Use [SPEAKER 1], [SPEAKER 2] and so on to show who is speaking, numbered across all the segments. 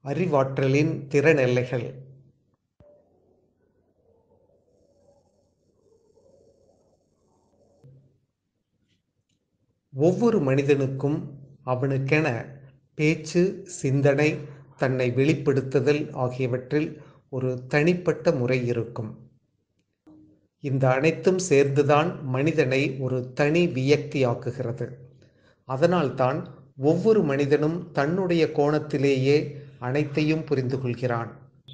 [SPEAKER 1] அறிவாற்றலின் திறனெல்லைகள் ஒவ்வொரு மனிதனுக்கும் அவனுக்கென பேச்சு சிந்தனை தன்னை வெளிப்படுத்துதல் ஆகியவற்றில் ஒரு தனிப்பட்ட முறை இருக்கும் இந்த அனைத்தும் சேர்ந்துதான் மனிதனை ஒரு தனி வியக்தியாக்குகிறது அதனால்தான் ஒவ்வொரு மனிதனும் தன்னுடைய கோணத்திலேயே அனைத்தையும் புரிந்து கொள்கிறான்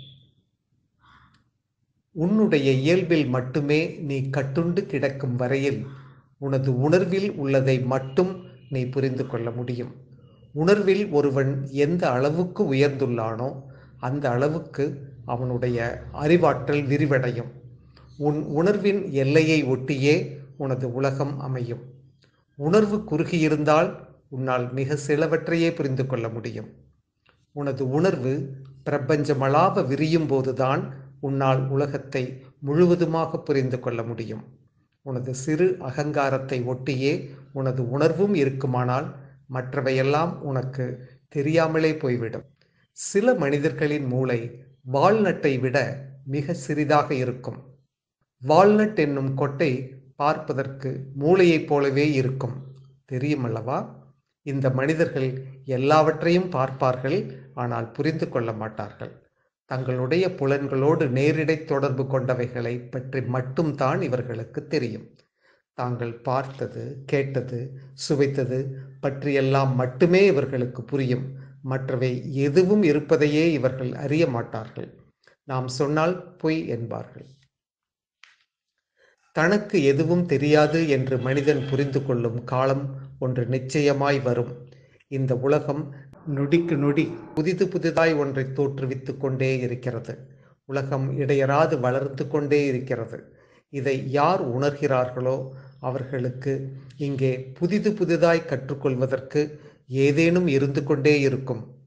[SPEAKER 1] உன்னுடைய இயல்பில் மட்டுமே நீ கட்டுண்டு கிடக்கும் வரையில் உனது உணர்வில் உள்ளதை மட்டும் நீ புரிந்து கொள்ள முடியும் உணர்வில் ஒருவன் எந்த அளவுக்கு உயர்ந்துள்ளானோ அந்த அளவுக்கு அவனுடைய அறிவாற்றல் விரிவடையும் உன் உணர்வின் எல்லையை ஒட்டியே உனது உலகம் அமையும் உணர்வு குறுகியிருந்தால் உன்னால் மிக சிலவற்றையே புரிந்து கொள்ள முடியும் உனது உணர்வு பிரபஞ்சமளாவ விரியும் போதுதான் உன்னால் உலகத்தை முழுவதுமாக புரிந்து கொள்ள முடியும் உனது சிறு அகங்காரத்தை ஒட்டியே உனது உணர்வும் இருக்குமானால் மற்றவையெல்லாம் உனக்கு தெரியாமலே போய்விடும் சில மனிதர்களின் மூளை வால்நட்டை விட மிக சிறிதாக இருக்கும் வால்நட் என்னும் கொட்டை பார்ப்பதற்கு மூளையைப் போலவே இருக்கும் தெரியுமல்லவா இந்த மனிதர்கள் எல்லாவற்றையும் பார்ப்பார்கள் ஆனால் புரிந்து கொள்ள மாட்டார்கள் தங்களுடைய புலன்களோடு நேரிடை தொடர்பு கொண்டவைகளை பற்றி மட்டும்தான் இவர்களுக்கு தெரியும் தாங்கள் பார்த்தது கேட்டது சுவைத்தது பற்றியெல்லாம் மட்டுமே இவர்களுக்கு புரியும் மற்றவை எதுவும் இருப்பதையே இவர்கள் அறிய மாட்டார்கள் நாம் சொன்னால் பொய் என்பார்கள் தனக்கு எதுவும் தெரியாது என்று மனிதன் புரிந்து கொள்ளும் காலம் ஒன்று நிச்சயமாய் வரும் இந்த உலகம் நொடிக்கு நொடி புதிது புதிதாய் ஒன்றை தோற்றுவித்து கொண்டே இருக்கிறது உலகம் இடையராது வளர்ந்து கொண்டே இருக்கிறது இதை யார் உணர்கிறார்களோ அவர்களுக்கு இங்கே புதிது புதிதாய் கற்றுக்கொள்வதற்கு ஏதேனும் இருந்து கொண்டே இருக்கும்